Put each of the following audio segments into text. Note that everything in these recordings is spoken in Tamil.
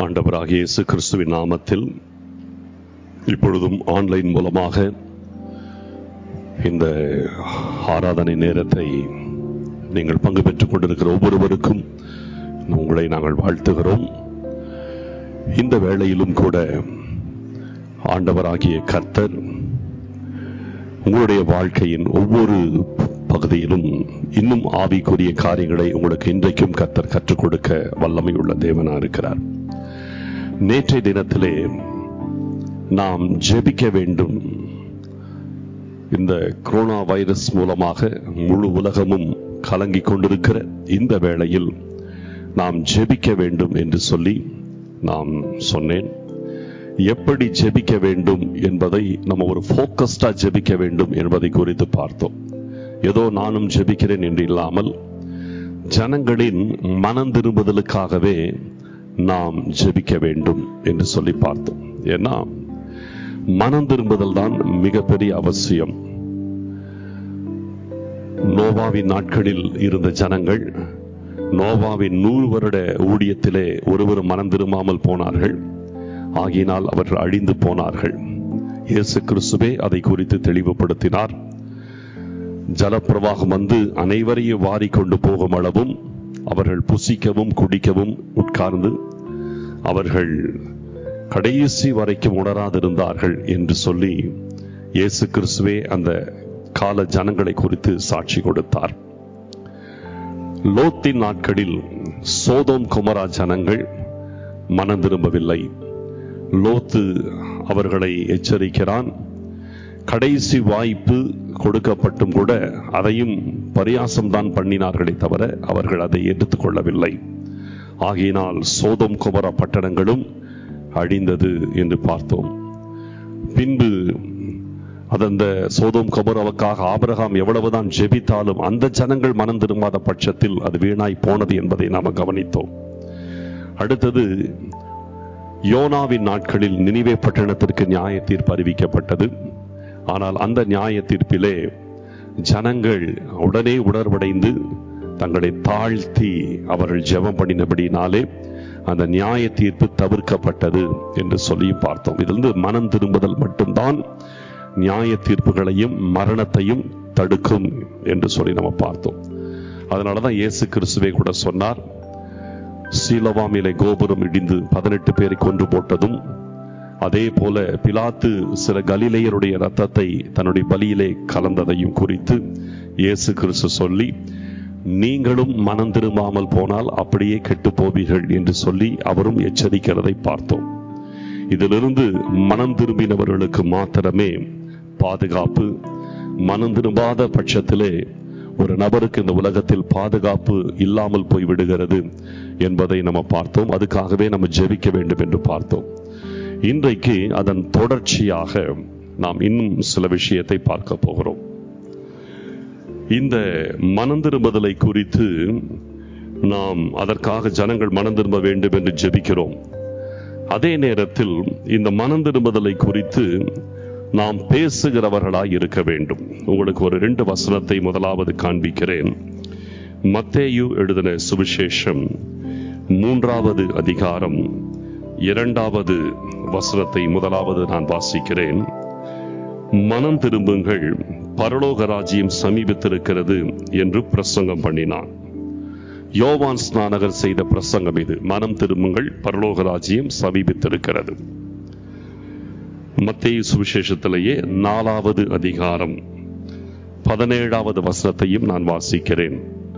ஆண்டவராகிய இயேசு கிறிஸ்துவின் நாமத்தில் இப்பொழுதும் ஆன்லைன் மூலமாக இந்த ஆராதனை நேரத்தை நீங்கள் பங்கு பெற்றுக் கொண்டிருக்கிற ஒவ்வொருவருக்கும் உங்களை நாங்கள் வாழ்த்துகிறோம் இந்த வேளையிலும் கூட ஆண்டவராகிய கர்த்தர் உங்களுடைய வாழ்க்கையின் ஒவ்வொரு பகுதியிலும் இன்னும் ஆவிக்குரிய காரியங்களை உங்களுக்கு இன்றைக்கும் கர்த்தர் கற்றுக் கொடுக்க வல்லமை உள்ள தேவனா இருக்கிறார் நேற்றைய தினத்திலே நாம் ஜெபிக்க வேண்டும் இந்த கொரோனா வைரஸ் மூலமாக முழு உலகமும் கலங்கிக் கொண்டிருக்கிற இந்த வேளையில் நாம் ஜெபிக்க வேண்டும் என்று சொல்லி நாம் சொன்னேன் எப்படி ஜெபிக்க வேண்டும் என்பதை நம்ம ஒரு போக்கஸ்டா ஜெபிக்க வேண்டும் என்பதை குறித்து பார்த்தோம் ஏதோ நானும் ஜெபிக்கிறேன் என்று இல்லாமல் ஜனங்களின் மனம் திரும்புதலுக்காகவே நாம் ஜெபிக்க வேண்டும் என்று சொல்லி பார்த்தோம் ஏன்னா மனம் திரும்புதல் தான் மிகப்பெரிய அவசியம் நோவாவின் நாட்களில் இருந்த ஜனங்கள் நோவாவின் நூறு வருட ஊழியத்திலே ஒருவர் மனம் திரும்பாமல் போனார்கள் ஆகினால் அவர்கள் அழிந்து போனார்கள் இயேசு கிறிஸ்துவே அதை குறித்து தெளிவுபடுத்தினார் ஜலப்பிரவாகம் வந்து அனைவரையும் வாரி கொண்டு போகும் அளவும் அவர்கள் புசிக்கவும் குடிக்கவும் உட்கார்ந்து அவர்கள் கடைசி வரைக்கும் உணராதிருந்தார்கள் என்று சொல்லி இயேசு கிறிஸ்துவே அந்த கால ஜனங்களை குறித்து சாட்சி கொடுத்தார் லோத்தின் நாட்களில் சோதோம் குமரா ஜனங்கள் மனம் திரும்பவில்லை லோத்து அவர்களை எச்சரிக்கிறான் கடைசி வாய்ப்பு கொடுக்கப்பட்டும் கூட அதையும் பரியாசம்தான் பண்ணினார்களே தவிர அவர்கள் அதை எடுத்துக்கொள்ளவில்லை ஆகையினால் சோதம் குமர பட்டணங்களும் அழிந்தது என்று பார்த்தோம் பின்பு அதந்த சோதம் குமரவுக்காக ஆபரகாம் எவ்வளவுதான் ஜெபித்தாலும் அந்த ஜனங்கள் மனம் திரும்பாத பட்சத்தில் அது வீணாய் போனது என்பதை நாம் கவனித்தோம் அடுத்தது யோனாவின் நாட்களில் நினைவே பட்டணத்திற்கு நியாய தீர்ப்பு அறிவிக்கப்பட்டது ஆனால் அந்த நியாய தீர்ப்பிலே ஜனங்கள் உடனே உணர்வடைந்து தங்களை தாழ்த்தி அவர்கள் ஜெபம் பண்ணினபடினாலே அந்த நியாய தீர்ப்பு தவிர்க்கப்பட்டது என்று சொல்லி பார்த்தோம் இதிலிருந்து மனம் திரும்புதல் மட்டும்தான் நியாய தீர்ப்புகளையும் மரணத்தையும் தடுக்கும் என்று சொல்லி நம்ம பார்த்தோம் அதனாலதான் இயேசு கிறிஸ்துவே கூட சொன்னார் சீலவாமிலே கோபுரம் இடிந்து பதினெட்டு பேரை கொன்று போட்டதும் அதே போல பிலாத்து சில கலிலேயருடைய ரத்தத்தை தன்னுடைய பலியிலே கலந்ததையும் குறித்து இயேசு கிறிஸ்து சொல்லி நீங்களும் மனம் திரும்பாமல் போனால் அப்படியே கெட்டு போவீர்கள் என்று சொல்லி அவரும் எச்சரிக்கிறதை பார்த்தோம் இதிலிருந்து மனம் திரும்பினவர்களுக்கு மாத்திரமே பாதுகாப்பு மனம் திரும்பாத பட்சத்திலே ஒரு நபருக்கு இந்த உலகத்தில் பாதுகாப்பு இல்லாமல் போய் விடுகிறது என்பதை நம்ம பார்த்தோம் அதுக்காகவே நம்ம ஜெபிக்க வேண்டும் என்று பார்த்தோம் இன்றைக்கு அதன் தொடர்ச்சியாக நாம் இன்னும் சில விஷயத்தை பார்க்க போகிறோம் இந்த மனம் திரும்புதலை குறித்து நாம் அதற்காக ஜனங்கள் மனம் திரும்ப வேண்டும் என்று ஜெபிக்கிறோம் அதே நேரத்தில் இந்த மனம் திரும்புதலை குறித்து நாம் பேசுகிறவர்களாய் இருக்க வேண்டும் உங்களுக்கு ஒரு ரெண்டு வசனத்தை முதலாவது காண்பிக்கிறேன் மத்தேயு எழுதின சுவிசேஷம் மூன்றாவது அதிகாரம் இரண்டாவது வசனத்தை முதலாவது நான் வாசிக்கிறேன் மனம் திரும்புங்கள் பரலோக ராஜ்யம் சமீபித்திருக்கிறது என்று பிரசங்கம் பண்ணினான் யோவான் ஸ்நானகர் செய்த பிரசங்கம் இது மனம் திரும்புங்கள் பரலோக ராஜ்யம் சமீபித்திருக்கிறது மத்திய சுவிசேஷத்திலேயே நாலாவது அதிகாரம் பதினேழாவது வசனத்தையும் நான் வாசிக்கிறேன்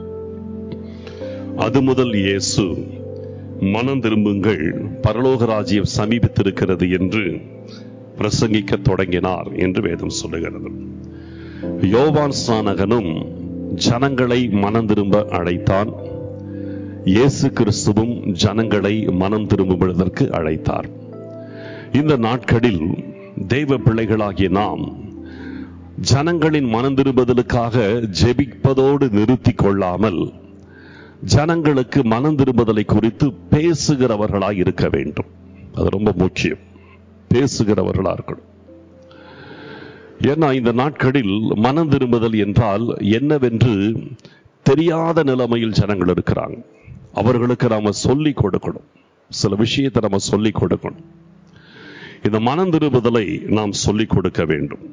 அது முதல் இயேசு மனம் திரும்புங்கள் பரலோக ராஜ்யம் சமீபித்திருக்கிறது என்று பிரசங்கிக்க தொடங்கினார் என்று வேதம் சொல்லுகிறது யோவான் ஸ்நானகனும் ஜனங்களை மனம் திரும்ப அழைத்தான் இயேசு கிறிஸ்துவும் ஜனங்களை மனம் திரும்புவதற்கு அழைத்தார் இந்த நாட்களில் தெய்வ பிள்ளைகளாகிய நாம் ஜனங்களின் மனம் திரும்புதலுக்காக ஜெபிப்பதோடு நிறுத்தி கொள்ளாமல் ஜனங்களுக்கு மனம் திரும்புதலை குறித்து பேசுகிறவர்களாய் இருக்க வேண்டும் அது ரொம்ப முக்கியம் பேசுகிறவர்களா இருக்கணும் ஏன்னா இந்த நாட்களில் மனம் திரும்புதல் என்றால் என்னவென்று தெரியாத நிலைமையில் ஜனங்கள் இருக்கிறாங்க அவர்களுக்கு நாம சொல்லி கொடுக்கணும் சில விஷயத்தை நம்ம சொல்லிக் கொடுக்கணும் இந்த மனம் திரும்புதலை நாம் சொல்லிக் கொடுக்க வேண்டும்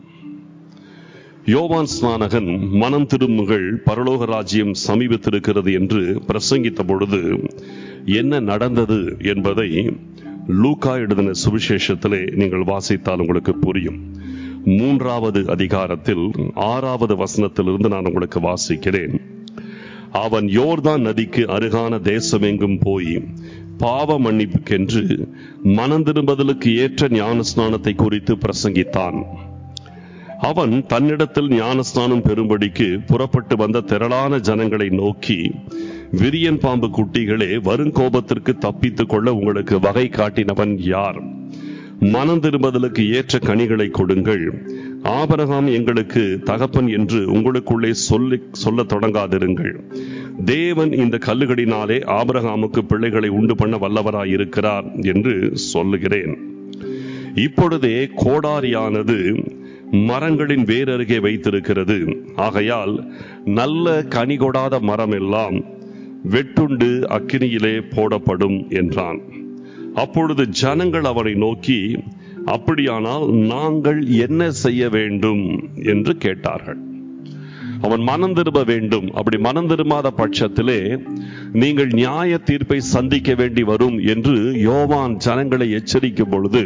யோவான் ஸ்நானகன் மனம் திரும்புகள் பரலோக ராஜ்யம் சமீபத்திருக்கிறது என்று பிரசங்கித்த பொழுது என்ன நடந்தது என்பதை லூக்கா எழுதின சுவிசேஷத்திலே நீங்கள் வாசித்தால் உங்களுக்கு புரியும் மூன்றாவது அதிகாரத்தில் ஆறாவது வசனத்திலிருந்து நான் உங்களுக்கு வாசிக்கிறேன் அவன் யோர்தான் நதிக்கு அருகான தேசமெங்கும் போய் பாவ மன்னிப்புக்கென்று மனம் திரும்புதலுக்கு ஏற்ற ஞானஸ்நானத்தை குறித்து பிரசங்கித்தான் அவன் தன்னிடத்தில் ஞானஸ்நானம் பெறும்படிக்கு புறப்பட்டு வந்த திரளான ஜனங்களை நோக்கி விரியன் பாம்பு குட்டிகளே வருங்கோபத்திற்கு தப்பித்துக் கொள்ள உங்களுக்கு வகை காட்டினவன் யார் மனம் திரும்புதலுக்கு ஏற்ற கனிகளை கொடுங்கள் ஆபரகாம் எங்களுக்கு தகப்பன் என்று உங்களுக்குள்ளே சொல்லி சொல்ல தொடங்காதிருங்கள் தேவன் இந்த கல்லுகளினாலே ஆபரகாமுக்கு பிள்ளைகளை உண்டு பண்ண வல்லவராயிருக்கிறார் என்று சொல்லுகிறேன் இப்பொழுதே கோடாரியானது மரங்களின் வேரருகே வைத்திருக்கிறது ஆகையால் நல்ல கனி கொடாத மரம் எல்லாம் வெட்டுண்டு அக்கினியிலே போடப்படும் என்றான் அப்பொழுது ஜனங்கள் அவரை நோக்கி அப்படியானால் நாங்கள் என்ன செய்ய வேண்டும் என்று கேட்டார்கள் அவன் மனம் திரும்ப வேண்டும் அப்படி மனம் திரும்பாத பட்சத்திலே நீங்கள் நியாய தீர்ப்பை சந்திக்க வேண்டி வரும் என்று யோவான் ஜனங்களை எச்சரிக்கும் பொழுது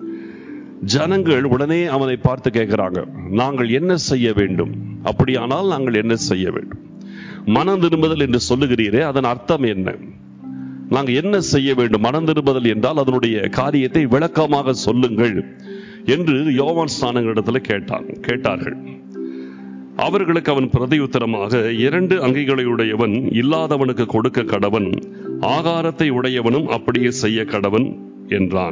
ஜனங்கள் உடனே அவனை பார்த்து கேட்கிறாங்க நாங்கள் என்ன செய்ய வேண்டும் அப்படியானால் நாங்கள் என்ன செய்ய வேண்டும் மனம் திரும்புதல் என்று சொல்லுகிறீரே அதன் அர்த்தம் என்ன நாங்கள் என்ன செய்ய வேண்டும் மனம் திரும்புதல் என்றால் அதனுடைய காரியத்தை விளக்கமாக சொல்லுங்கள் என்று யோவான் ஸ்தானங்களிடத்தில் கேட்டான் கேட்டார்கள் அவர்களுக்கு அவன் பிரதியுத்தரமாக இரண்டு அங்கிகளை உடையவன் இல்லாதவனுக்கு கொடுக்க கடவன் ஆகாரத்தை உடையவனும் அப்படியே செய்ய கடவன் என்றான்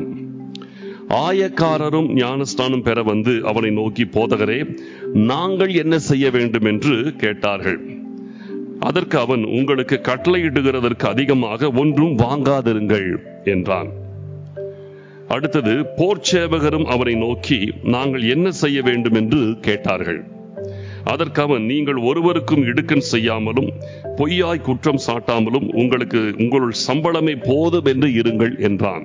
ஆயக்காரரும் ஞானஸ்தானம் பெற வந்து அவனை நோக்கி போதகரே நாங்கள் என்ன செய்ய வேண்டும் என்று கேட்டார்கள் அதற்கு அவன் உங்களுக்கு கட்டளையிடுகிறதற்கு அதிகமாக ஒன்றும் வாங்காதிருங்கள் என்றான் அடுத்தது போர்ச்சேவகரும் அவனை நோக்கி நாங்கள் என்ன செய்ய வேண்டும் என்று கேட்டார்கள் அதற்கு அவன் நீங்கள் ஒருவருக்கும் இடுக்கன் செய்யாமலும் பொய்யாய் குற்றம் சாட்டாமலும் உங்களுக்கு உங்களுள் சம்பளமே போதும் என்று இருங்கள் என்றான்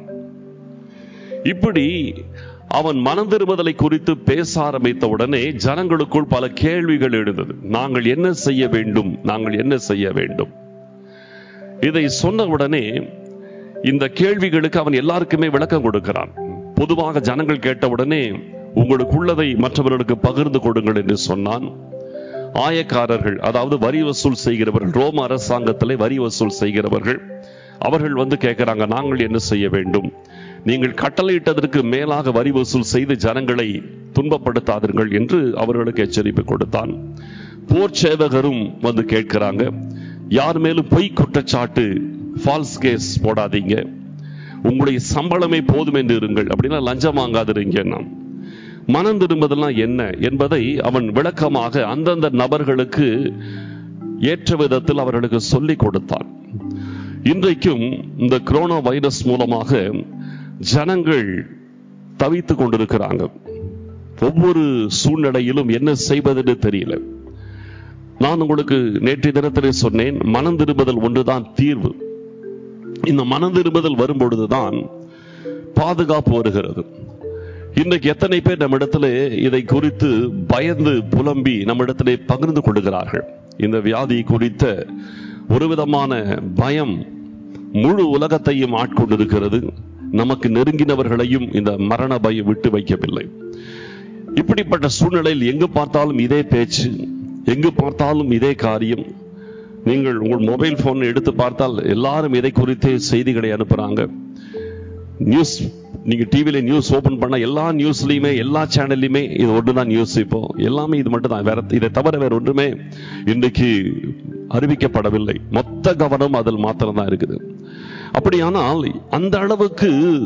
இப்படி அவன் மனம் திரும்புதலை குறித்து பேச ஆரம்பித்த உடனே ஜனங்களுக்குள் பல கேள்விகள் எழுந்தது நாங்கள் என்ன செய்ய வேண்டும் நாங்கள் என்ன செய்ய வேண்டும் இதை சொன்ன உடனே இந்த கேள்விகளுக்கு அவன் எல்லாருக்குமே விளக்கம் கொடுக்கிறான் பொதுவாக ஜனங்கள் கேட்ட உடனே உங்களுக்குள்ளதை மற்றவர்களுக்கு பகிர்ந்து கொடுங்கள் என்று சொன்னான் ஆயக்காரர்கள் அதாவது வரி வசூல் செய்கிறவர்கள் ரோம அரசாங்கத்திலே வரி வசூல் செய்கிறவர்கள் அவர்கள் வந்து கேட்கிறாங்க நாங்கள் என்ன செய்ய வேண்டும் நீங்கள் கட்டளையிட்டதற்கு மேலாக வரி வசூல் செய்து ஜனங்களை துன்பப்படுத்தாதீர்கள் என்று அவர்களுக்கு எச்சரிப்பு கொடுத்தான் போர் சேவகரும் வந்து கேட்கிறாங்க யார் மேலும் பொய் குற்றச்சாட்டு ஃபால்ஸ் கேஸ் போடாதீங்க உங்களுடைய சம்பளமே போதும் என்று இருங்கள் அப்படின்னா லஞ்சம் வாங்காதிருங்க நாம் மனம் திரும்பதெல்லாம் என்ன என்பதை அவன் விளக்கமாக அந்தந்த நபர்களுக்கு ஏற்ற விதத்தில் அவர்களுக்கு சொல்லிக் கொடுத்தான் இன்றைக்கும் இந்த கொரோனா வைரஸ் மூலமாக ஜனங்கள் தவித்துக் கொண்டிருக்கிறாங்க ஒவ்வொரு சூழ்நிலையிலும் என்ன செய்வதென்று தெரியல நான் உங்களுக்கு நேற்றைய தினத்திலே சொன்னேன் மனம் திரும்புதல் ஒன்றுதான் தீர்வு இந்த மனம் திரும்புதல் வரும்பொழுதுதான் பாதுகாப்பு வருகிறது இன்றைக்கு எத்தனை பேர் நம்மிடத்துல இதை குறித்து பயந்து புலம்பி நம்மிடத்திலே பகிர்ந்து கொள்கிறார்கள் இந்த வியாதி குறித்த ஒரு விதமான பயம் முழு உலகத்தையும் ஆட்கொண்டிருக்கிறது நமக்கு நெருங்கினவர்களையும் இந்த மரண பயம் விட்டு வைக்கவில்லை இப்படிப்பட்ட சூழ்நிலையில் எங்கு பார்த்தாலும் இதே பேச்சு எங்கு பார்த்தாலும் இதே காரியம் நீங்கள் உங்கள் மொபைல் போன் எடுத்து பார்த்தால் எல்லாரும் இதை குறித்தே செய்திகளை அனுப்புறாங்க நியூஸ் நீங்க டிவில நியூஸ் ஓபன் பண்ண எல்லா நியூஸ்லயுமே எல்லா சேனல்லையுமே இது ஒன்றுதான் நியூஸ் இப்போ எல்லாமே இது மட்டும் தான் வேற இதை தவிர வேற ஒன்றுமே இன்றைக்கு அறிவிக்கப்படவில்லை மொத்த கவனம் அதில் மாத்திரம் தான் இருக்குது அப்படியானால் அந்த அளவுக்கு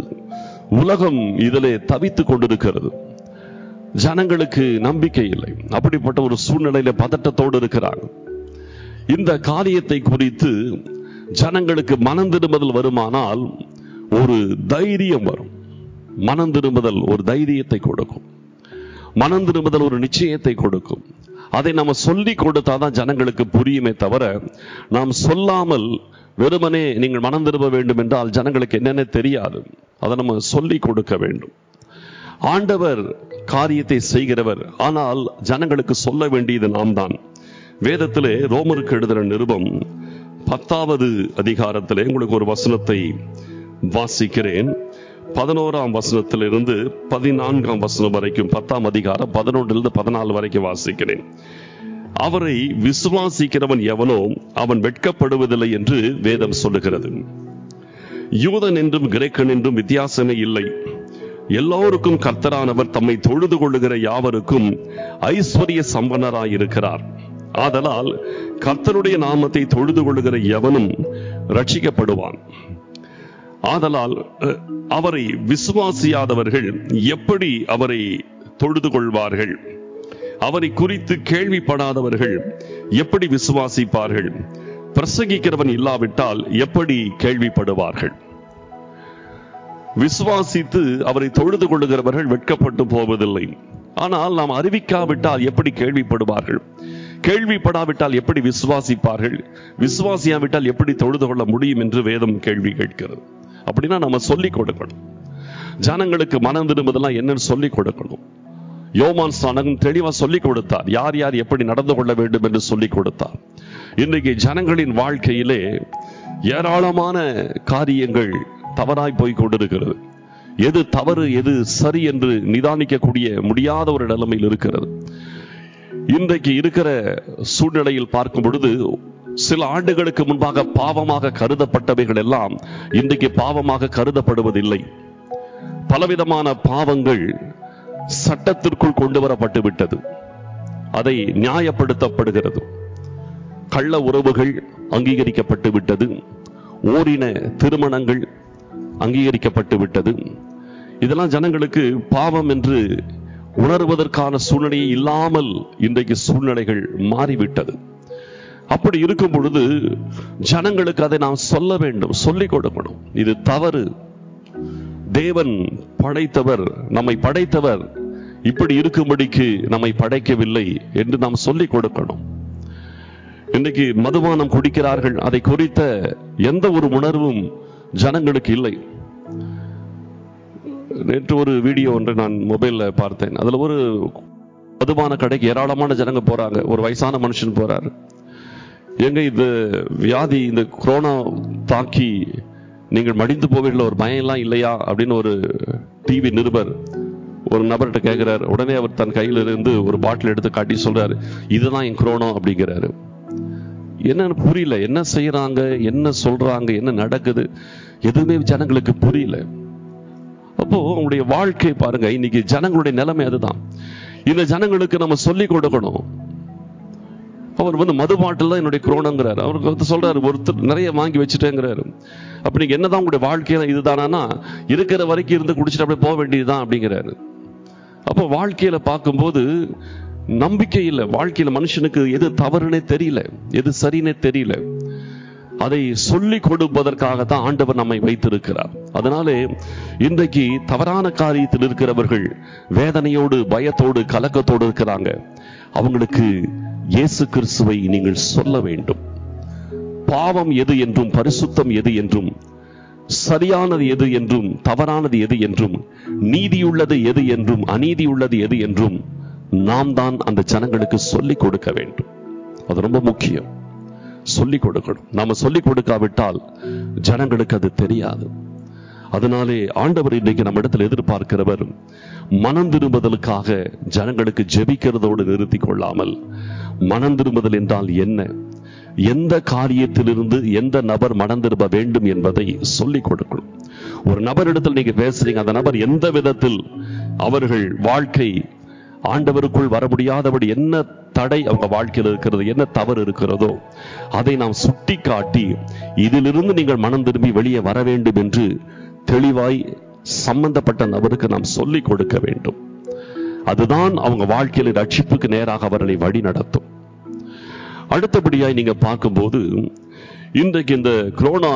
உலகம் இதிலே தவித்துக் கொண்டிருக்கிறது ஜனங்களுக்கு நம்பிக்கை இல்லை அப்படிப்பட்ட ஒரு சூழ்நிலையில பதட்டத்தோடு இருக்கிறாங்க இந்த காரியத்தை குறித்து ஜனங்களுக்கு மனம் திரும்புதல் வருமானால் ஒரு தைரியம் வரும் மனம் திரும்புதல் ஒரு தைரியத்தை கொடுக்கும் மனம் திரும்புதல் ஒரு நிச்சயத்தை கொடுக்கும் அதை நம்ம சொல்லி கொடுத்தாதான் ஜனங்களுக்கு புரியுமே தவிர நாம் சொல்லாமல் வெறுமனே நீங்கள் மனம் திரும்ப வேண்டும் என்றால் ஜனங்களுக்கு என்னென்ன தெரியாது அதை நம்ம சொல்லி கொடுக்க வேண்டும் ஆண்டவர் காரியத்தை செய்கிறவர் ஆனால் ஜனங்களுக்கு சொல்ல வேண்டியது நாம் தான் வேதத்திலே ரோமருக்கு எழுதுகிற நிருபம் பத்தாவது அதிகாரத்திலே உங்களுக்கு ஒரு வசனத்தை வாசிக்கிறேன் பதினோராம் வசனத்திலிருந்து பதினான்காம் வசனம் வரைக்கும் பத்தாம் அதிகாரம் பதினொன்றிலிருந்து பதினாலு வரைக்கும் வாசிக்கிறேன் அவரை விசுவாசிக்கிறவன் எவனோ அவன் வெட்கப்படுவதில்லை என்று வேதம் சொல்லுகிறது யூதன் என்றும் கிரேக்கன் என்றும் வித்தியாசமே இல்லை எல்லோருக்கும் கர்த்தரானவர் தம்மை தொழுது கொள்ளுகிற யாவருக்கும் ஐஸ்வர்ய சம்பனராயிருக்கிறார் ஆதலால் கர்த்தருடைய நாமத்தை தொழுது கொள்ளுகிற எவனும் ரட்சிக்கப்படுவான் ஆதலால் அஹ், அவரை விசுவாசியாதவர்கள் எப்படி அவரை தொழுது கொள்வார்கள் அவரை குறித்து கேள்விப்படாதவர்கள் எப்படி விசுவாசிப்பார்கள் பிரசங்கிக்கிறவன் இல்லாவிட்டால் எப்படி கேள்விப்படுவார்கள் விசுவாசித்து அவரை தொழுது கொள்ளுகிறவர்கள் வெட்கப்பட்டு போவதில்லை ஆனால் நாம் அறிவிக்காவிட்டால் எப்படி கேள்விப்படுவார்கள் கேள்விப்படாவிட்டால் எப்படி விசுவாசிப்பார்கள் விசுவாசியாவிட்டால் எப்படி தொழுது கொள்ள முடியும் என்று வேதம் கேள்வி கேட்கிறது அப்படின்னா நம்ம சொல்லிக் கொடுக்கணும் ஜனங்களுக்கு மனம் திரும்புதெல்லாம் என்னன்னு சொல்லிக் கொடுக்கணும் யோமான் ஸ்நானகம் தெளிவா சொல்லிக் கொடுத்தார் யார் யார் எப்படி நடந்து கொள்ள வேண்டும் என்று சொல்லிக் கொடுத்தார் இன்றைக்கு ஜனங்களின் வாழ்க்கையிலே ஏராளமான காரியங்கள் தவறாய் போய் கொண்டிருக்கிறது எது தவறு எது சரி என்று நிதானிக்கக்கூடிய முடியாத ஒரு நிலைமையில் இருக்கிறது இன்றைக்கு இருக்கிற சூழ்நிலையில் பார்க்கும் பொழுது சில ஆண்டுகளுக்கு முன்பாக பாவமாக கருதப்பட்டவைகள் எல்லாம் இன்றைக்கு பாவமாக கருதப்படுவதில்லை பலவிதமான பாவங்கள் சட்டத்திற்குள் கொண்டு வரப்பட்டு விட்டது அதை நியாயப்படுத்தப்படுகிறது கள்ள உறவுகள் அங்கீகரிக்கப்பட்டு விட்டது ஓரின திருமணங்கள் அங்கீகரிக்கப்பட்டு விட்டது இதெல்லாம் ஜனங்களுக்கு பாவம் என்று உணர்வதற்கான சூழ்நிலையே இல்லாமல் இன்றைக்கு சூழ்நிலைகள் மாறிவிட்டது அப்படி இருக்கும் பொழுது ஜனங்களுக்கு அதை நாம் சொல்ல வேண்டும் சொல்லிக் கொடுக்கணும் இது தவறு தேவன் படைத்தவர் நம்மை படைத்தவர் இப்படி இருக்கும்படிக்கு நம்மை படைக்கவில்லை என்று நாம் சொல்லிக் கொடுக்கணும் இன்னைக்கு மதுபானம் குடிக்கிறார்கள் அதை குறித்த எந்த ஒரு உணர்வும் ஜனங்களுக்கு இல்லை நேற்று ஒரு வீடியோ ஒன்று நான் மொபைல்ல பார்த்தேன் அதுல ஒரு மதுபான கடைக்கு ஏராளமான ஜனங்க போறாங்க ஒரு வயசான மனுஷன் போறாரு எங்க இந்த வியாதி இந்த கொரோனா தாக்கி நீங்கள் மடிந்து போவீர்கள் ஒரு பயம் எல்லாம் இல்லையா அப்படின்னு ஒரு டிவி நிருபர் ஒரு நபர்கிட்ட கேட்கிறார் உடனே அவர் தன் கையில இருந்து ஒரு பாட்டில் எடுத்து காட்டி சொல்றாரு இதுதான் என் குரோனோ அப்படிங்கிறாரு என்னன்னு புரியல என்ன செய்யறாங்க என்ன சொல்றாங்க என்ன நடக்குது எதுவுமே ஜனங்களுக்கு புரியல அப்போ உங்களுடைய வாழ்க்கை பாருங்க இன்னைக்கு ஜனங்களுடைய நிலைமை அதுதான் இந்த ஜனங்களுக்கு நம்ம சொல்லி கொடுக்கணும் அவர் வந்து மது பாட்டில் தான் என்னுடைய குரோனங்கிறார் அவருக்கு வந்து சொல்றாரு ஒருத்தர் நிறைய வாங்கி வச்சுட்டேங்கிறாரு அப்ப நீங்க என்னதான் உங்களுடைய வாழ்க்கையில இதுதானா இருக்கிற வரைக்கும் இருந்து குடிச்சிட்டு அப்படியே போக வேண்டியதுதான் அப்படிங்கிறாரு அப்போ வாழ்க்கையில பார்க்கும்போது நம்பிக்கை இல்லை வாழ்க்கையில மனுஷனுக்கு எது தவறுனே தெரியல எது சரினே தெரியல அதை சொல்லிக் கொடுப்பதற்காக தான் ஆண்டவர் நம்மை வைத்திருக்கிறார் அதனாலே இன்றைக்கு தவறான காரியத்தில் இருக்கிறவர்கள் வேதனையோடு பயத்தோடு கலக்கத்தோடு இருக்கிறாங்க அவங்களுக்கு இயேசு கிறிஸ்துவை நீங்கள் சொல்ல வேண்டும் பாவம் எது என்றும் பரிசுத்தம் எது என்றும் சரியானது எது என்றும் தவறானது எது என்றும் நீதியுள்ளது எது என்றும் அநீதியுள்ளது எது என்றும் நாம் தான் அந்த ஜனங்களுக்கு சொல்லிக் கொடுக்க வேண்டும் அது ரொம்ப முக்கியம் சொல்லிக் கொடுக்கணும் நாம சொல்லிக் கொடுக்காவிட்டால் ஜனங்களுக்கு அது தெரியாது அதனாலே ஆண்டவர் இன்றைக்கு நம்ம இடத்துல எதிர்பார்க்கிறவர் மனம் திரும்புதலுக்காக ஜனங்களுக்கு ஜெபிக்கிறதோடு நிறுத்தி கொள்ளாமல் மனம் திரும்புதல் என்றால் என்ன எந்த காரியத்திலிருந்து எந்த நபர் மனம் திரும்ப வேண்டும் என்பதை சொல்லிக் கொடுக்கணும் ஒரு நபரிடத்தில் நீங்க பேசுறீங்க அந்த நபர் எந்த விதத்தில் அவர்கள் வாழ்க்கை ஆண்டவருக்குள் வர முடியாதபடி என்ன தடை அவங்க வாழ்க்கையில் இருக்கிறது என்ன தவறு இருக்கிறதோ அதை நாம் சுட்டி காட்டி இதிலிருந்து நீங்கள் மனம் திரும்பி வெளியே வர வேண்டும் என்று தெளிவாய் சம்பந்தப்பட்ட நபருக்கு நாம் சொல்லிக் கொடுக்க வேண்டும் அதுதான் அவங்க வாழ்க்கையில ரட்சிப்புக்கு நேராக அவர்களை வழி நடத்தும் அடுத்தபடியாய் நீங்க பார்க்கும்போது இன்றைக்கு இந்த கொரோனா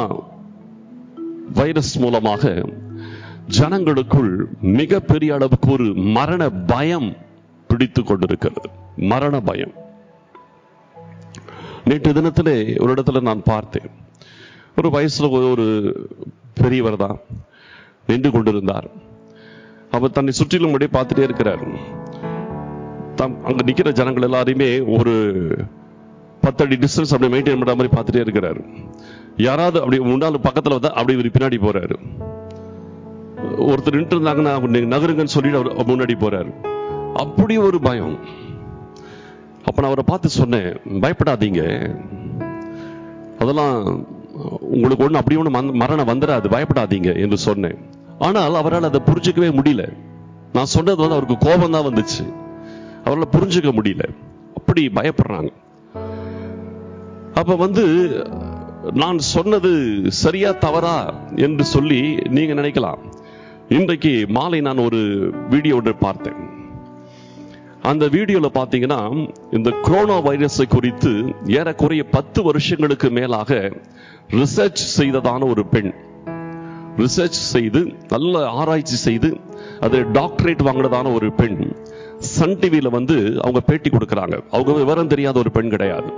வைரஸ் மூலமாக ஜனங்களுக்குள் மிகப்பெரிய அளவுக்கு ஒரு மரண பயம் பிடித்து கொண்டிருக்கிறது மரண பயம் நேற்று தினத்திலே ஒரு இடத்துல நான் பார்த்தேன் ஒரு வயசுல ஒரு ஒரு பெரியவர் தான் நின்று கொண்டிருந்தார் அவர் தன்னை சுற்றிலும் அப்படியே பார்த்துட்டே இருக்கிறார் தம் அங்க நிக்கிற ஜனங்கள் எல்லாரையுமே ஒரு பத்தடி டிஸ்டன்ஸ் அப்படி மெயின்டைன் பண்ற மாதிரி பார்த்துட்டே இருக்கிறாரு யாராவது அப்படி முன்னாள் பக்கத்துல வந்தா அப்படி இவர் பின்னாடி போறாரு ஒருத்தர் நின்று இருந்தாங்கன்னா அவங்க நீங்க நகருங்கன்னு சொல்லிட்டு அவர் முன்னாடி போறாரு அப்படி ஒரு பயம் அப்ப நான் அவரை பார்த்து சொன்னேன் பயப்படாதீங்க அதெல்லாம் உங்களுக்கு ஒண்ணு அப்படி ஒண்ணு மரணம் வந்துடாது பயப்படாதீங்க என்று சொன்னேன் ஆனால் அவரால் அதை புரிஞ்சுக்கவே முடியல நான் சொன்னது வந்து அவருக்கு கோபம் தான் வந்துச்சு அவரால் புரிஞ்சுக்க முடியல அப்படி பயப்படுறாங்க அப்ப வந்து நான் சொன்னது சரியா தவறா என்று சொல்லி நீங்க நினைக்கலாம் இன்றைக்கு மாலை நான் ஒரு வீடியோ ஒன்று பார்த்தேன் அந்த வீடியோல பாத்தீங்கன்னா இந்த கொரோனா வைரஸை குறித்து ஏறக்குறைய பத்து வருஷங்களுக்கு மேலாக ரிசர்ச் செய்ததான ஒரு பெண் ரிசர்ச் செய்து நல்ல ஆராய்ச்சி செய்து அது டாக்டரேட் வாங்கினதான ஒரு பெண் சன் டிவியில வந்து அவங்க பேட்டி கொடுக்கறாங்க அவங்க விவரம் தெரியாத ஒரு பெண் கிடையாது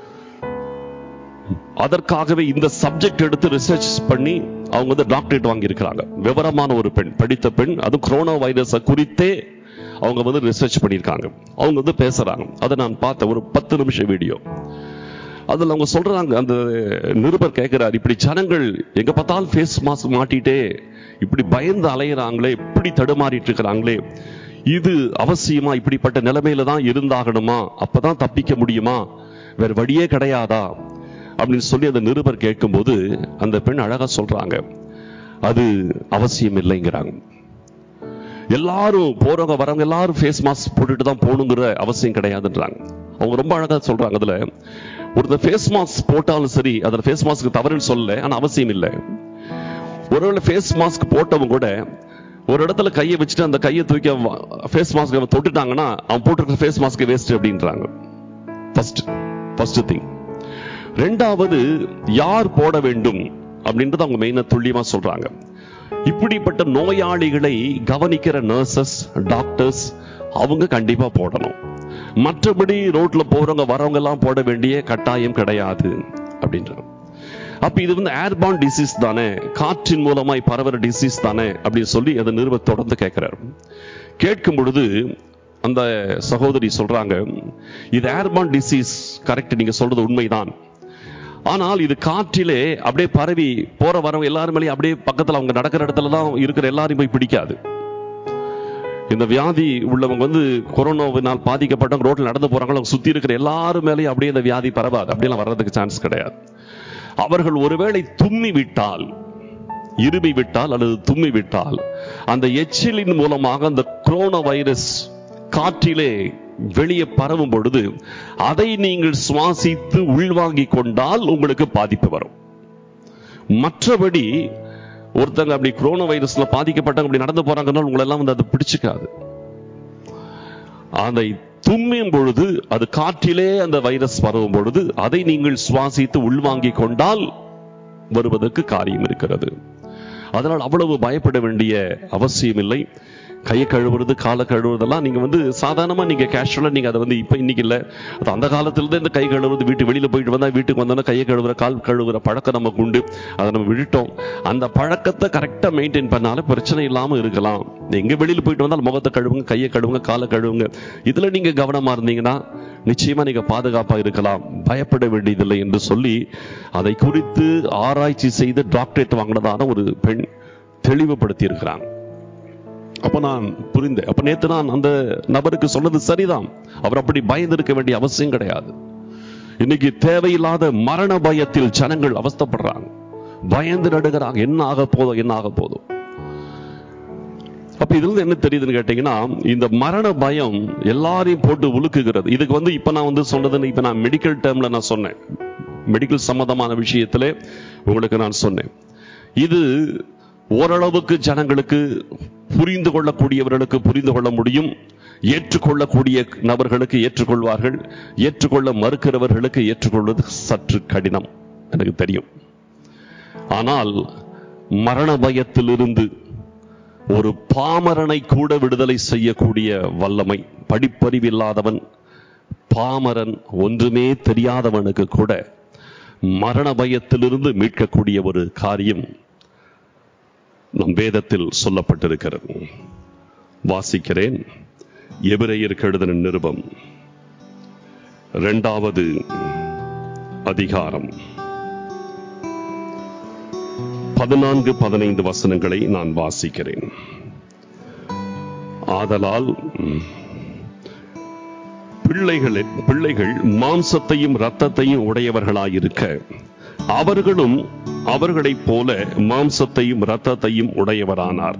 அதற்காகவே இந்த சப்ஜெக்ட் எடுத்து ரிசர்ச் பண்ணி அவங்க வந்து டாக்டரேட் வாங்கி இருக்கிறாங்க விவரமான ஒரு பெண் படித்த பெண் அது கொரோனா வைரஸை குறித்தே அவங்க வந்து ரிசர்ச் பண்ணியிருக்காங்க அவங்க வந்து பேசுறாங்க அதை நான் பார்த்தேன் ஒரு பத்து நிமிஷம் வீடியோ அதுல அவங்க சொல்றாங்க அந்த நிருபர் கேட்கிறார் இப்படி ஜனங்கள் எங்க பார்த்தாலும் ஃபேஸ் மாஸ்க் மாட்டிட்டே இப்படி பயந்து அலையிறாங்களே இப்படி தடுமாறிட்டு இருக்கிறாங்களே இது அவசியமா இப்படிப்பட்ட நிலைமையில தான் இருந்தாகணுமா அப்பதான் தப்பிக்க முடியுமா வேற வழியே கிடையாதா அப்படின்னு சொல்லி அந்த நிருபர் கேட்கும்போது அந்த பெண் அழகா சொல்றாங்க அது அவசியம் இல்லைங்கிறாங்க எல்லாரும் போறவங்க வரவங்க எல்லாரும் ஃபேஸ் மாஸ்க் போட்டுட்டு தான் போகணுங்கிற அவசியம் கிடையாதுன்றாங்க அவங்க ரொம்ப அழகா சொல்றாங்க அதுல ஒருத்தர் ஃபேஸ் மாஸ்க் போட்டாலும் சரி அதுல ஃபேஸ் மாஸ்க் தவறுன்னு சொல்லல ஆனா அவசியம் இல்லை ஒருவேளை ஃபேஸ் மாஸ்க் போட்டவங்க கூட ஒரு இடத்துல கையை வச்சுட்டு அந்த கையை தூக்கி ஃபேஸ் மாஸ்க் அவன் தொட்டுட்டாங்கன்னா அவன் போட்டிருக்க ஃபேஸ் மாஸ்க் வேஸ்ட் அப்படின்றாங்க ஃபர்ஸ்ட் ஃபர்ஸ்ட் திங் ரெண்டாவது யார் போட வேண்டும் அப்படின்றத அவங்க மெயினா துல்லியமா சொல்றாங்க இப்படிப்பட்ட நோயாளிகளை கவனிக்கிற நர்சஸ் டாக்டர்ஸ் அவங்க கண்டிப்பா போடணும் மற்றபடி ரோட்ல போறவங்க வரவங்க எல்லாம் போட வேண்டிய கட்டாயம் கிடையாது அப்படின்றாங்க அப்ப இது வந்து ஏர்பான் டிசீஸ் தானே காற்றின் மூலமாய் பரவுற டிசீஸ் தானே அப்படின்னு சொல்லி அதை நிறுவ தொடர்ந்து கேட்கிறார் கேட்கும் பொழுது அந்த சகோதரி சொல்றாங்க இது ஏர்பான் டிசீஸ் கரெக்ட் நீங்க சொல்றது உண்மைதான் ஆனால் இது காற்றிலே அப்படியே பரவி போற வரவங்க எல்லாரும் மேலேயும் அப்படியே பக்கத்துல அவங்க நடக்கிற இடத்துல தான் இருக்கிற எல்லாரும் போய் பிடிக்காது இந்த வியாதி உள்ளவங்க வந்து கொரோனாவினால் பாதிக்கப்பட்டவங்க ரோட்ல நடந்து போறாங்களோ சுத்தி இருக்கிற எல்லாரும் மேலேயும் அப்படியே இந்த வியாதி பரவாது அப்படியெல்லாம் வர்றதுக்கு சான்ஸ் கிடையாது அவர்கள் ஒருவேளை தும்மி விட்டால் இருமி விட்டால் அல்லது தும்மி விட்டால் அந்த எச்சிலின் மூலமாக அந்த கொரோனா வைரஸ் காற்றிலே வெளியே பரவும் பொழுது அதை நீங்கள் சுவாசித்து உள்வாங்கிக் கொண்டால் உங்களுக்கு பாதிப்பு வரும் மற்றபடி ஒருத்தங்க அப்படி கொரோனா வைரஸ்ல பாதிக்கப்பட்டவங்க அப்படி நடந்து போறாங்கன்னா உங்களை எல்லாம் வந்து அதை பிடிச்சுக்காது அதை தும்மியும் பொழுது அது காற்றிலே அந்த வைரஸ் பரவும் பொழுது அதை நீங்கள் சுவாசித்து உள்வாங்கிக் கொண்டால் வருவதற்கு காரியம் இருக்கிறது அதனால் அவ்வளவு பயப்பட வேண்டிய அவசியம் இல்லை கையை கழுவுறது காலை கழுவுறதெல்லாம் நீங்க வந்து சாதாரணமா நீங்க கேஷுவலா நீங்க அதை வந்து இப்ப இன்னைக்கு இல்ல அது அந்த காலத்துல இருந்து இந்த கை கழுவுறது வீட்டு வெளியில போயிட்டு வந்தா வீட்டுக்கு வந்தோம்னா கையை கழுவுற கால் கழுவுற பழக்கம் நமக்கு உண்டு அதை நம்ம விட்டுட்டோம் அந்த பழக்கத்தை கரெக்டா மெயின்டைன் பண்ணாலும் பிரச்சனை இல்லாம இருக்கலாம் எங்க வெளியில போயிட்டு வந்தாலும் முகத்தை கழுவுங்க கையை கழுவுங்க காலை கழுவுங்க இதுல நீங்க கவனமா இருந்தீங்கன்னா நிச்சயமா நீங்க பாதுகாப்பா இருக்கலாம் பயப்பட வேண்டியதில்லை என்று சொல்லி அதை குறித்து ஆராய்ச்சி செய்து டாக்டரேட் வாங்கினதான ஒரு பெண் தெளிவுபடுத்தி இருக்கிறாங்க அப்ப நான் புரிந்தேன் அப்ப நேத்து நான் அந்த நபருக்கு சொன்னது சரிதான் அவர் அப்படி பயந்து இருக்க வேண்டிய அவசியம் கிடையாது இன்னைக்கு தேவையில்லாத மரண பயத்தில் ஜனங்கள் அவஸ்தப்படுறாங்க பயந்து நடுகிறாங்க என்ன ஆக போதும் என்ன ஆக போதும் அப்ப இதுல இருந்து என்ன தெரியுதுன்னு கேட்டீங்கன்னா இந்த மரண பயம் எல்லாரையும் போட்டு உலுக்குகிறது இதுக்கு வந்து இப்ப நான் வந்து சொன்னதுன்னு இப்ப நான் மெடிக்கல் டேர்ம்ல நான் சொன்னேன் மெடிக்கல் சம்பந்தமான விஷயத்துல உங்களுக்கு நான் சொன்னேன் இது ஓரளவுக்கு ஜனங்களுக்கு புரிந்து கொள்ளக்கூடியவர்களுக்கு புரிந்து கொள்ள முடியும் ஏற்றுக்கொள்ளக்கூடிய நபர்களுக்கு ஏற்றுக்கொள்வார்கள் ஏற்றுக்கொள்ள மறுக்கிறவர்களுக்கு ஏற்றுக்கொள்வது சற்று கடினம் எனக்கு தெரியும் ஆனால் மரண பயத்திலிருந்து ஒரு பாமரனை கூட விடுதலை செய்யக்கூடிய வல்லமை படிப்பறிவு இல்லாதவன் பாமரன் ஒன்றுமே தெரியாதவனுக்கு கூட மரண பயத்திலிருந்து மீட்கக்கூடிய ஒரு காரியம் நம் வேதத்தில் சொல்லப்பட்டிருக்கிறது வாசிக்கிறேன் எபிரேயருக்கு எழுதின நிருபம் இரண்டாவது அதிகாரம் பதினான்கு பதினைந்து வசனங்களை நான் வாசிக்கிறேன் ஆதலால் ம், பிள்ளைகளே பிள்ளைகள் மாம்சத்தையும் இரத்தத்தையும் உடையவர்களாயிருக்க அவர்களும் அவர்களைப் போல மாம்சத்தையும் இரத்தத்தையும் உடையவரானார்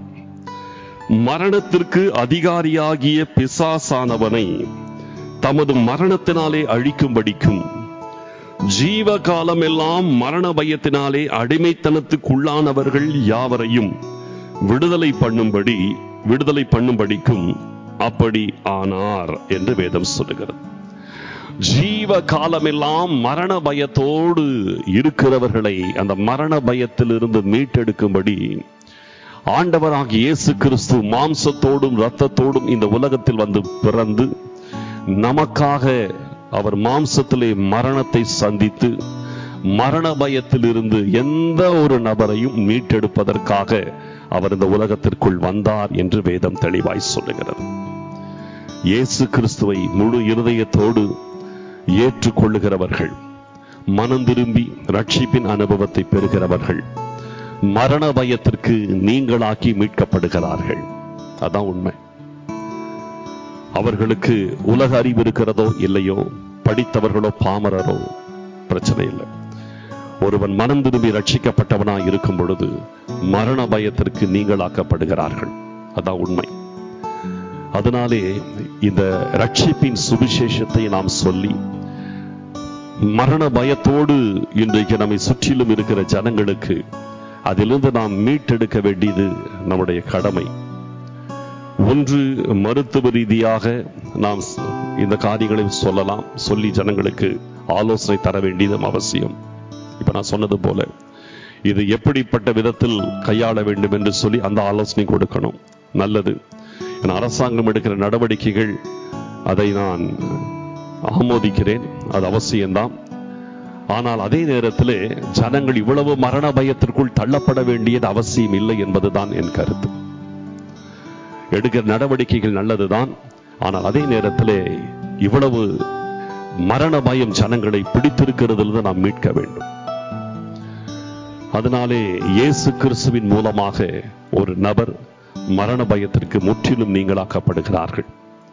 மரணத்திற்கு அதிகாரியாகிய பிசாசானவனை தமது மரணத்தினாலே அழிக்கும்படிக்கும் ஜீவ காலமெல்லாம் மரண பயத்தினாலே அடிமைத்தனத்துக்குள்ளானவர்கள் யாவரையும் விடுதலை பண்ணும்படி விடுதலை பண்ணும்படிக்கும் அப்படி ஆனார் என்று வேதம் சொல்லுகிறது ஜீவ காலமெல்லாம் மரண பயத்தோடு இருக்கிறவர்களை அந்த மரண பயத்திலிருந்து மீட்டெடுக்கும்படி ஆண்டவராகிய இயேசு கிறிஸ்து மாம்சத்தோடும் இரத்தத்தோடும் இந்த உலகத்தில் வந்து பிறந்து நமக்காக அவர் மாம்சத்திலே மரணத்தை சந்தித்து மரண பயத்திலிருந்து எந்த ஒரு நபரையும் மீட்டெடுப்பதற்காக அவர் இந்த உலகத்திற்குள் வந்தார் என்று வேதம் தெளிவாய் சொல்லுகிறது இயேசு கிறிஸ்துவை முழு இருதயத்தோடு ஏற்றுக்கொள்ளுகிறவர்கள் மனம் திரும்பி ரட்சிப்பின் அனுபவத்தை பெறுகிறவர்கள் மரண பயத்திற்கு நீங்களாக்கி மீட்கப்படுகிறார்கள் அதான் உண்மை அவர்களுக்கு உலக அறிவு இருக்கிறதோ இல்லையோ படித்தவர்களோ பாமரரோ பிரச்சனை இல்லை ஒருவன் மனம் திரும்பி ரட்சிக்கப்பட்டவனாய் இருக்கும் பொழுது மரண பயத்திற்கு நீங்களாக்கப்படுகிறார்கள் அதான் உண்மை அதனாலே இந்த ரட்சிப்பின் சுவிசேஷத்தை நாம் சொல்லி மரண பயத்தோடு இன்றைக்கு நம்மை சுற்றிலும் இருக்கிற ஜனங்களுக்கு அதிலிருந்து நாம் மீட்டெடுக்க வேண்டியது நம்முடைய கடமை ஒன்று மருத்துவ ரீதியாக நாம் ஸ்- இந்த காரியங்களை சொல்லலாம் சொல்லி ஜனங்களுக்கு ஆலோசனை தர வேண்டியதும் அவசியம் இப்ப நான் சொன்னது போல இது எப்படிப்பட்ட விதத்தில் கையாள வேண்டும் என்று சொல்லி அந்த ஆலோசனை கொடுக்கணும் நல்லது ஏன்னா அரசாங்கம் எடுக்கிற நடவடிக்கைகள் அதை நான் ஆமோதிக்கிறேன் அது அவசியம்தான் ஆனால் அதே நேரத்திலே ஜனங்கள் இவ்வளவு மரண பயத்திற்குள் தள்ளப்பட வேண்டியது அவசியம் இல்லை என்பதுதான் என் கருத்து எடுக்கிற நடவடிக்கைகள் நல்லதுதான் ஆனால் அதே நேரத்திலே இவ்வளவு மரண பயம் ஜனங்களை பிடித்திருக்கிறதிலிருந்து நாம் மீட்க வேண்டும் அதனாலே இயேசு கிறிஸ்துவின் மூலமாக ஒரு நபர் மரண பயத்திற்கு முற்றிலும் நீங்களாக்கப்படுகிறார்கள்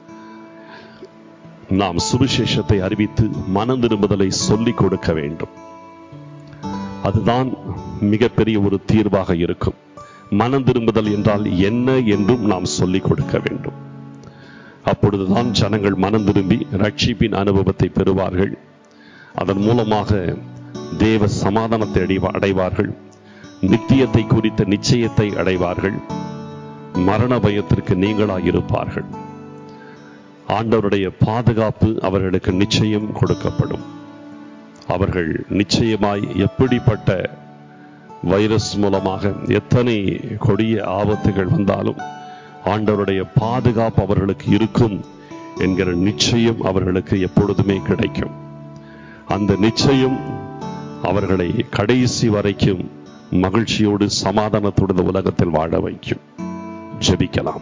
நாம் சுவிசேஷத்தை அறிவித்து மனம் திரும்புதலை சொல்லிக் கொடுக்க வேண்டும் அதுதான் மிகப்பெரிய ஒரு தீர்வாக இருக்கும் மனம் திரும்புதல் என்றால் என்ன என்றும் நாம் சொல்லிக் கொடுக்க வேண்டும் அப்பொழுதுதான் ஜனங்கள் மனம் திரும்பி ரட்சிப்பின் அனுபவத்தை பெறுவார்கள் அதன் மூலமாக தேவ சமாதானத்தை அடைவா- அடைவார்கள் நித்தியத்தை குறித்த நிச்சயத்தை அடைவார்கள் மரண பயத்திற்கு நீங்களாக இருப்பார்கள் ஆண்டவருடைய பாதுகாப்பு அவர்களுக்கு நிச்சயம் கொடுக்கப்படும் அவர்கள் நிச்சயமாய் எப்படிப்பட்ட வைரஸ் மூலமாக எத்தனை கொடிய ஆபத்துகள் வந்தாலும் ஆண்டவருடைய பாதுகாப்பு அவர்களுக்கு இருக்கும் என்கிற நிச்சயம் அவர்களுக்கு எப்பொழுதுமே கிடைக்கும் அந்த நிச்சயம் அவர்களை கடைசி வரைக்கும் மகிழ்ச்சியோடு சமாதானத்தோடு இந்த உலகத்தில் வாழ வைக்கும் ஜெபிக்கலாம்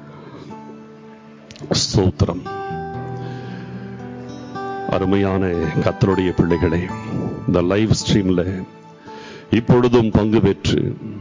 ஸ்தோத்திரம் அருமையான கத்தருடைய பிள்ளைகளே இந்த லைவ் ஸ்ட்ரீம்ல இப்பொழுதும் பங்கு பெற்று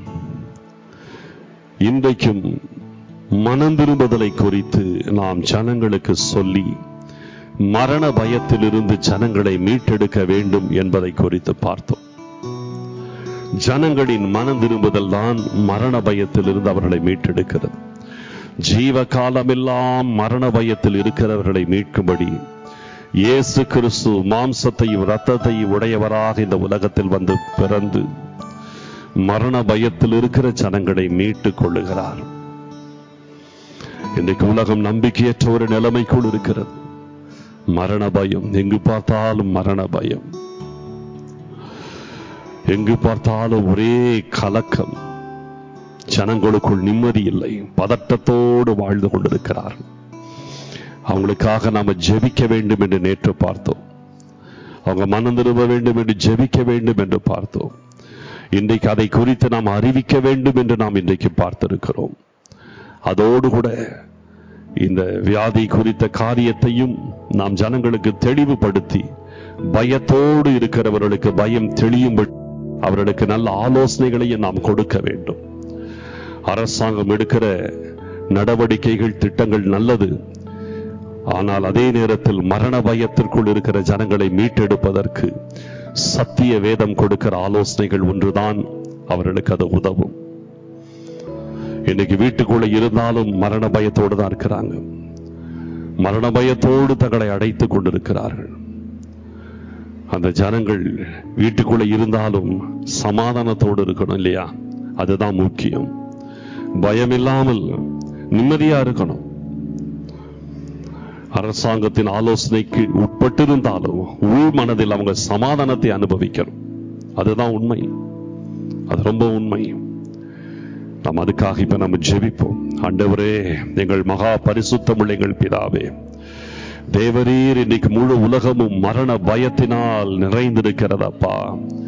இன்றைக்கும் மனம் திரும்புதலை குறித்து நாம் ஜனங்களுக்கு சொல்லி மரண பயத்திலிருந்து ஜனங்களை மீட்டெடுக்க வேண்டும் என்பதை குறித்து பார்த்தோம் ஜனங்களின் மனம் திரும்புதல் தான் மரண பயத்திலிருந்து அவர்களை மீட்டெடுக்கிறது ஜீவ காலமெல்லாம் மரண பயத்தில் இருக்கிறவர்களை மீட்கும்படி இயேசு கிறிஸ்து மாம்சத்தையும் இரத்தத்தையும் உடையவராக இந்த உலகத்தில் வந்து பிறந்து மரண பயத்தில் இருக்கிற ஜனங்களை மீட்டுக் கொள்ளுகிறார் இன்றைக்கு உலகம் நம்பிக்கையற்ற ஒரு நிலைமைக்குள் இருக்கிறது மரண பயம் எங்கு பார்த்தாலும் மரண பயம் எங்கு பார்த்தாலும் ஒரே கலக்கம் ஜனங்களுக்குள் நிம்மதி இல்லை பதட்டத்தோடு வாழ்ந்து கொண்டிருக்கிறார்கள் அவங்களுக்காக நாம ஜெபிக்க வேண்டும் என்று நேற்று பார்த்தோம் அவங்க மனம் திரும்ப வேண்டும் என்று ஜெபிக்க வேண்டும் என்று பார்த்தோம் இன்றைக்கு அதை குறித்து நாம் அறிவிக்க வேண்டும் என்று நாம் இன்றைக்கு பார்த்திருக்கிறோம் அதோடு கூட இந்த வியாதி குறித்த காரியத்தையும் நாம் ஜனங்களுக்கு தெளிவுபடுத்தி பயத்தோடு இருக்கிறவர்களுக்கு பயம் தெளியும்படி அவர்களுக்கு நல்ல ஆலோசனைகளையும் நாம் கொடுக்க வேண்டும் அரசாங்கம் எடுக்கிற நடவடிக்கைகள் திட்டங்கள் நல்லது ஆனால் அதே நேரத்தில் மரண பயத்திற்குள் இருக்கிற ஜனங்களை மீட்டெடுப்பதற்கு சத்திய வேதம் கொடுக்கிற ஆலோசனைகள் ஒன்றுதான் அவர்களுக்கு அது உதவும் இன்னைக்கு வீட்டுக்குள்ள இருந்தாலும் மரண பயத்தோடு தான் இருக்கிறாங்க மரண பயத்தோடு தங்களை அடைத்துக் கொண்டிருக்கிறார்கள் அந்த ஜனங்கள் வீட்டுக்குள்ள இருந்தாலும் சமாதானத்தோடு இருக்கணும் இல்லையா அதுதான் முக்கியம் பயம் இல்லாமல் நிம்மதியா இருக்கணும் அரசாங்கத்தின் ஆலோசனைக்கு உட்பட்டிருந்தாலும் உள் மனதில் அவங்க சமாதானத்தை அனுபவிக்கணும் அதுதான் உண்மை அது ரொம்ப உண்மை நாம் அதுக்காக இப்ப நம்ம ஜெபிப்போம் ஆண்டவரே எங்கள் மகா பரிசுத்தமுள்ள எங்கள் பிதாவே தேவரீர் இன்னைக்கு முழு உலகமும் மரண பயத்தினால் நிறைந்திருக்கிறதப்பா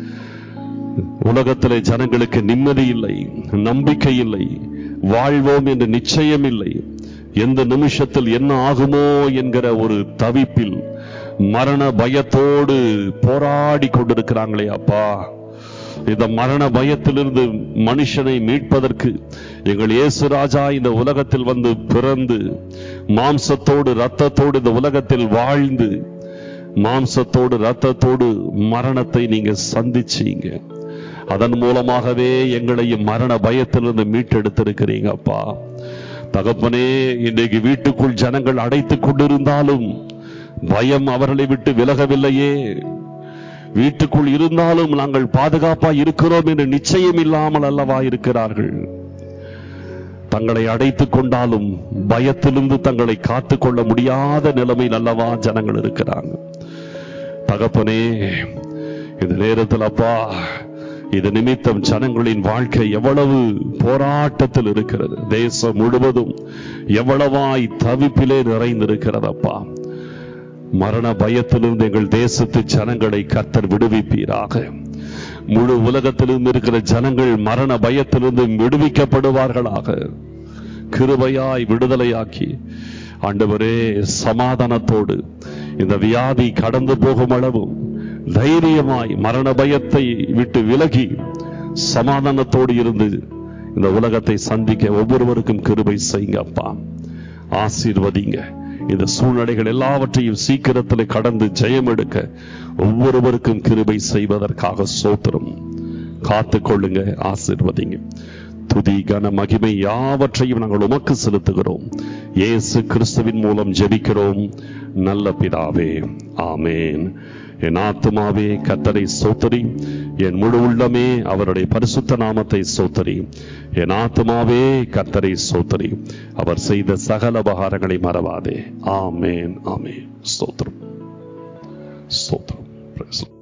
உலகத்திலே ஜனங்களுக்கு நிம்மதி இல்லை நம்பிக்கை இல்லை வாழ்வோம் என்று நிச்சயம் இல்லை எந்த நிமிஷத்தில் என்ன ஆகுமோ என்கிற ஒரு தவிப்பில் மரண பயத்தோடு போராடி கொண்டிருக்கிறாங்களே அப்பா இந்த மரண பயத்திலிருந்து மனுஷனை மீட்பதற்கு எங்கள் இயேசு ராஜா இந்த உலகத்தில் வந்து பிறந்து மாம்சத்தோடு ரத்தத்தோடு இந்த உலகத்தில் வாழ்ந்து மாம்சத்தோடு ரத்தத்தோடு மரணத்தை நீங்க சந்திச்சீங்க அதன் மூலமாகவே எங்களையும் மரண பயத்திலிருந்து மீட்டெடுத்திருக்கிறீங்க அப்பா தகப்பனே இன்றைக்கு வீட்டுக்குள் ஜனங்கள் அடைத்துக் கொண்டிருந்தாலும் பயம் அவர்களை விட்டு விலகவில்லையே வீட்டுக்குள் இருந்தாலும் நாங்கள் பாதுகாப்பா இருக்கிறோம் என்று நிச்சயம் இல்லாமல் அல்லவா இருக்கிறார்கள் தங்களை அடைத்துக் கொண்டாலும் பயத்திலிருந்து தங்களை காத்துக் கொள்ள முடியாத நிலைமையில் அல்லவா ஜனங்கள் இருக்கிறாங்க தகப்பனே இந்த நேரத்தில் அப்பா இது நிமித்தம் ஜனங்களின் வாழ்க்கை எவ்வளவு போராட்டத்தில் இருக்கிறது தேசம் முழுவதும் எவ்வளவாய் தவிப்பிலே நிறைந்திருக்கிறதப்பா மரண பயத்திலிருந்து எங்கள் தேசத்து ஜனங்களை கத்தர் விடுவிப்பீராக முழு உலகத்திலிருந்து இருக்கிற ஜனங்கள் மரண பயத்திலிருந்து விடுவிக்கப்படுவார்களாக கிருபையாய் விடுதலையாக்கி ஆண்டவரே சமாதானத்தோடு இந்த வியாதி கடந்து போகும் அளவும் தைரியமாய் மரண பயத்தை விட்டு விலகி சமாதானத்தோடு இருந்து இந்த உலகத்தை சந்திக்க ஒவ்வொருவருக்கும் கிருபை செய்யுங்க அப்பா ஆசீர்வதிங்க இந்த சூழ்நிலைகள் எல்லாவற்றையும் சீக்கிரத்தில் கடந்து ஜெயம் எடுக்க ஒவ்வொருவருக்கும் கிருபை செய்வதற்காக சோத்திரம் காத்து கொள்ளுங்க ஆசீர்வதிங்க துதி கன மகிமை யாவற்றையும் நாங்கள் உமக்கு செலுத்துகிறோம் இயேசு கிறிஸ்துவின் மூலம் ஜெபிக்கிறோம் நல்ல பிதாவே ஆமேன் என் ஆத்துமாவே கத்தரை சோத்தரி என் முழு உள்ளமே அவருடைய பரிசுத்த நாமத்தை சோத்தரி என் ஆத்துமாவே கத்தரை சோத்தரி அவர் செய்த சகல உபகாரங்களை மறவாதே ஆமேன் ஆமேன் ஸ்தோத்திரம் ஸ்தோத்திரம் Praise the Lord.